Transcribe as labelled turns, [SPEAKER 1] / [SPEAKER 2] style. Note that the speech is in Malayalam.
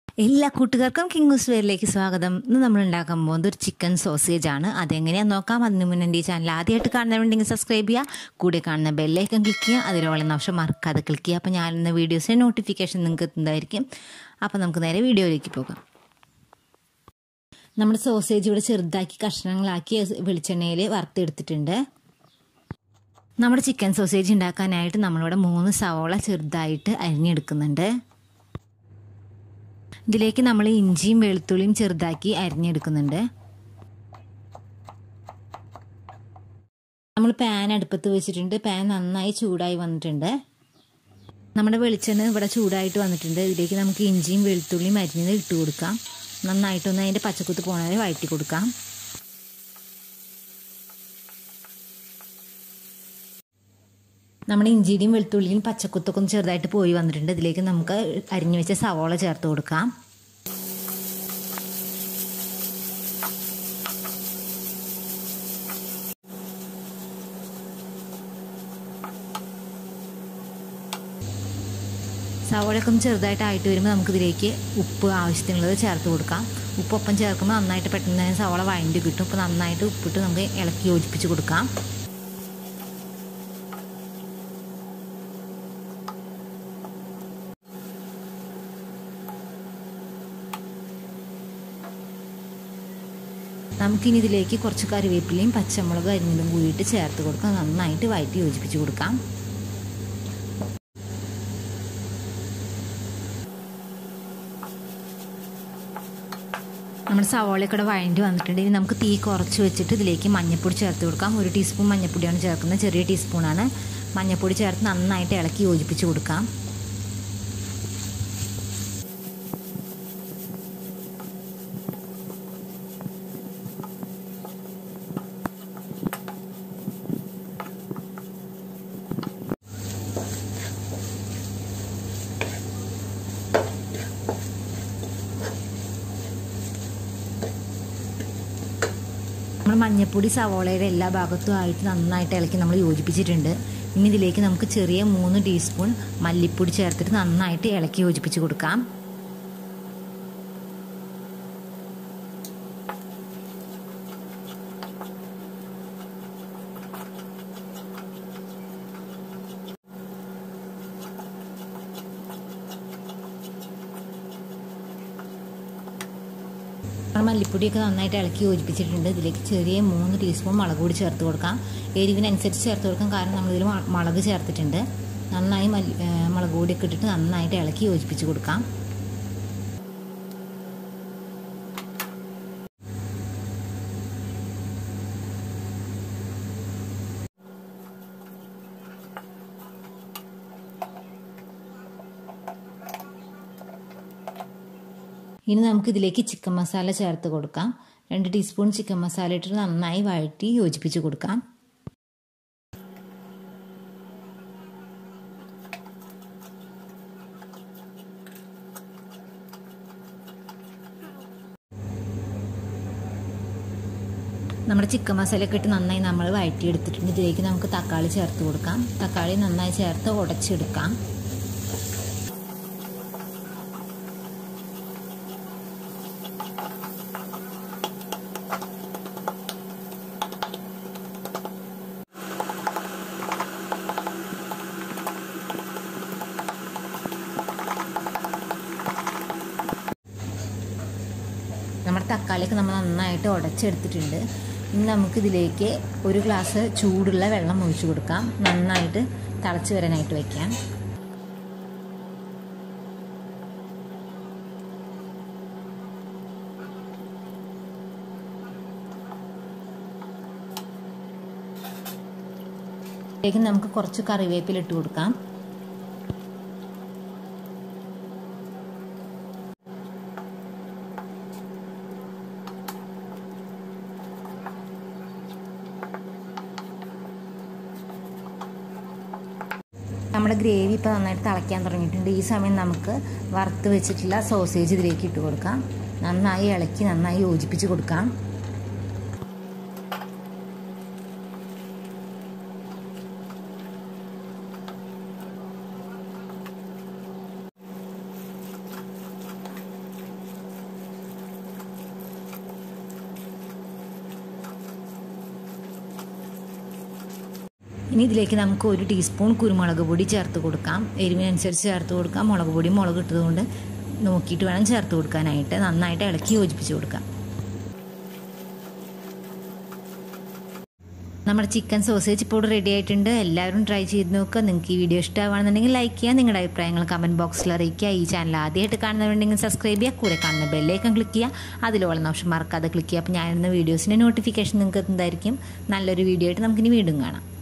[SPEAKER 1] എല്ലാ കൂട്ടുകാർക്കും കിങ്സ് വെയറിലേക്ക് സ്വാഗതം ഇന്ന് നമ്മൾ ഉണ്ടാക്കാൻ പോകുന്നത് ഒരു ചിക്കൻ സോസേജ് ആണ് അതെങ്ങനെയാണെന്ന് നോക്കാം അതിന് മുന്നേ എൻ്റെ ഈ ചാനൽ ആദ്യമായിട്ട് കാണുന്നവരുണ്ടെങ്കിൽ സബ്സ്ക്രൈബ് ചെയ്യുക കൂടെ കാണുന്ന ബെല്ലൈക്കൺ ക്ലിക്ക് ചെയ്യുക അതിലുള്ള നിമിഷം മറക്കാതെ ക്ലിക്ക് ചെയ്യുക അപ്പോൾ ഞാനിന്ന് വീഡിയോസിൻ്റെ നോട്ടിഫിക്കേഷൻ നിങ്ങൾക്ക് എത്തുന്നതായിരിക്കും അപ്പോൾ നമുക്ക് നേരെ വീഡിയോയിലേക്ക് പോകാം നമ്മുടെ സോസേജ് ഇവിടെ ചെറുതാക്കി കഷ്ണങ്ങളാക്കി വെളിച്ചെണ്ണയിൽ വറുത്തെടുത്തിട്ടുണ്ട് നമ്മുടെ ചിക്കൻ സോസേജ് ഉണ്ടാക്കാനായിട്ട് നമ്മളിവിടെ മൂന്ന് സവോള ചെറുതായിട്ട് അരിഞ്ഞെടുക്കുന്നുണ്ട് ഇതിലേക്ക് നമ്മൾ ഇഞ്ചിയും വെളുത്തുള്ളിയും ചെറുതാക്കി അരിഞ്ഞെടുക്കുന്നുണ്ട് നമ്മൾ പാൻ അടുപ്പത്ത് വെച്ചിട്ടുണ്ട് പാൻ നന്നായി ചൂടായി വന്നിട്ടുണ്ട് നമ്മുടെ വെളിച്ചെണ്ണ ഇവിടെ ചൂടായിട്ട് വന്നിട്ടുണ്ട് ഇതിലേക്ക് നമുക്ക് ഇഞ്ചിയും വെളുത്തുള്ളിയും അരിഞ്ഞത് ഇട്ട് കൊടുക്കാം നന്നായിട്ടൊന്ന് അതിൻ്റെ പച്ചക്കുത്ത് പോണവരെ വഴറ്റി കൊടുക്കാം നമ്മുടെ ഇഞ്ചിയുടെയും വെളുത്തുള്ളിയും പച്ചക്കുത്തൊക്കെ ഒന്ന് ചെറുതായിട്ട് പോയി വന്നിട്ടുണ്ട് ഇതിലേക്ക് നമുക്ക് അരിഞ്ഞു വെച്ച സവോള ചേർത്ത് കൊടുക്കാം സവോളയൊക്കെ ഒന്ന് ചെറുതായിട്ട് ആയിട്ട് വരുമ്പോൾ നമുക്കിതിലേക്ക് ഉപ്പ് ആവശ്യത്തിനുള്ളത് ചേർത്ത് കൊടുക്കാം ഉപ്പ് ഒപ്പം ചേർക്കുമ്പോൾ നന്നായിട്ട് പെട്ടെന്ന് തന്നെ സവോള വഴണ്ടി കിട്ടും അപ്പോൾ നന്നായിട്ട് ഉപ്പിട്ട് നമുക്ക് ഇളക്കി യോജിപ്പിച്ച് കൊടുക്കാം നമുക്കിനി ഇതിലേക്ക് കുറച്ച് കറിവേപ്പിലയും പച്ചമുളക് അരിഞ്ഞതും കൂടിയിട്ട് ചേർത്ത് കൊടുക്കാം നന്നായിട്ട് വഴറ്റി യോജിപ്പിച്ച് കൊടുക്കാം നമ്മുടെ സവോളയൊക്കെ ഇവിടെ വഴണ്ടി വന്നിട്ടുണ്ട് ഇനി നമുക്ക് തീ കുറച്ച് വെച്ചിട്ട് ഇതിലേക്ക് മഞ്ഞൾപ്പൊടി ചേർത്ത് കൊടുക്കാം ഒരു ടീസ്പൂൺ മഞ്ഞൾപ്പൊടിയാണ് ചേർക്കുന്നത് ചെറിയ ടീസ്പൂണാണ് മഞ്ഞൾപ്പൊടി ചേർത്ത് നന്നായിട്ട് ഇളക്കി യോജിപ്പിച്ച് കൊടുക്കാം നമ്മൾ മഞ്ഞപ്പൊടി സവോളയുടെ എല്ലാ ഭാഗത്തും ആയിട്ട് നന്നായിട്ട് ഇളക്കി നമ്മൾ യോജിപ്പിച്ചിട്ടുണ്ട് ഇനി ഇതിലേക്ക് നമുക്ക് ചെറിയ മൂന്ന് ടീസ്പൂൺ മല്ലിപ്പൊടി ചേർത്തിട്ട് നന്നായിട്ട് ഇളക്കി യോജിപ്പിച്ച് കൊടുക്കാം മല്ലിപ്പൊടിയൊക്കെ നന്നായിട്ട് ഇളക്കി യോജിപ്പിച്ചിട്ടുണ്ട് ഇതിലേക്ക് ചെറിയ മൂന്ന് ടീസ്പൂൺ മുളക് പൊടി ചേർത്ത് കൊടുക്കാം എരിവിനനുസരിച്ച് ചേർത്ത് കൊടുക്കാം കാരണം നമ്മളിതിൽ മുളക് ചേർത്തിട്ടുണ്ട് നന്നായി മല്ലി മുളക് പൊടിയൊക്കെ ഇട്ടിട്ട് നന്നായിട്ട് ഇളക്കി യോജിപ്പിച്ച് കൊടുക്കാം ഇനി നമുക്ക് ഇതിലേക്ക് ചിക്കൻ മസാല ചേർത്ത് കൊടുക്കാം രണ്ട് ടീസ്പൂൺ ചിക്കൻ മസാല ഇട്ടിട്ട് നന്നായി വഴറ്റി യോജിപ്പിച്ച് കൊടുക്കാം നമ്മുടെ ചിക്കൻ മസാലയൊക്കെ ഇട്ട് നന്നായി നമ്മൾ വഴറ്റിയെടുത്തിട്ടുണ്ട് ഇതിലേക്ക് നമുക്ക് തക്കാളി ചേർത്ത് കൊടുക്കാം തക്കാളി നന്നായി ചേർത്ത് ഉടച്ചെടുക്കാം നമ്മുടെ തക്കാളിയൊക്കെ നമ്മൾ നന്നായിട്ട് ഉടച്ചെടുത്തിട്ടുണ്ട് ഇനി നമുക്കിതിലേക്ക് ഒരു ഗ്ലാസ് ചൂടുള്ള വെള്ളം ഒഴിച്ചു കൊടുക്കാം നന്നായിട്ട് തിളച്ച് വരാനായിട്ട് വയ്ക്കാം ഇതിലേക്ക് നമുക്ക് കുറച്ച് കറിവേപ്പില ഇട്ട് കൊടുക്കാം നമ്മുടെ ഗ്രേവി ഇപ്പോൾ നന്നായിട്ട് തിളയ്ക്കാൻ തുടങ്ങിയിട്ടുണ്ട് ഈ സമയം നമുക്ക് വറുത്ത് വെച്ചിട്ടുള്ള സോസേജ് ഇതിലേക്ക് ഇട്ട് കൊടുക്കാം നന്നായി ഇളക്കി നന്നായി യോജിപ്പിച്ച് കൊടുക്കാം ഇനി ഇതിലേക്ക് നമുക്ക് ഒരു ടീസ്പൂൺ കുരുമുളക് പൊടി ചേർത്ത് കൊടുക്കാം എരിവിനനുസരിച്ച് ചേർത്ത് കൊടുക്കാം മുളക് പൊടി മുളക് ഇട്ടതുകൊണ്ട് നോക്കിയിട്ട് വേണം ചേർത്ത് കൊടുക്കാനായിട്ട് നന്നായിട്ട് ഇളക്കി യോജിപ്പിച്ച് കൊടുക്കാം നമ്മുടെ ചിക്കൻ സോസേജ് ഇപ്പോൾ റെഡി ആയിട്ടുണ്ട് എല്ലാവരും ട്രൈ ചെയ്ത് നോക്കുക നിങ്ങൾക്ക് ഈ വീഡിയോ ഇഷ്ടമാണെന്നുണ്ടെങ്കിൽ ലൈക്ക് ചെയ്യുക നിങ്ങളുടെ അഭിപ്രായങ്ങൾ കമൻറ്റ് ബോക്സിൽ അറിയിക്കുക ഈ ചാനൽ ആദ്യമായിട്ട് കാണുന്നവരുണ്ടെങ്കിൽ സബ്സ്ക്രൈബ് ചെയ്യുക കൂടെ കാണുന്ന ബെല്ലേക്കൻ ക്ലിക്ക് ചെയ്യുക അതിലുള്ള ഓപ്ഷൻ മറക്കാതെ ക്ലിക്ക് ചെയ്യുക അപ്പോൾ ഞാനിരുന്ന വീഡിയോസിൻ്റെ നോട്ടിഫിക്കേഷൻ നിങ്ങൾക്ക് എന്തായിരിക്കും നല്ലൊരു വീഡിയോ ആയിട്ട് നമുക്കിനി വീണ്ടും കാണാം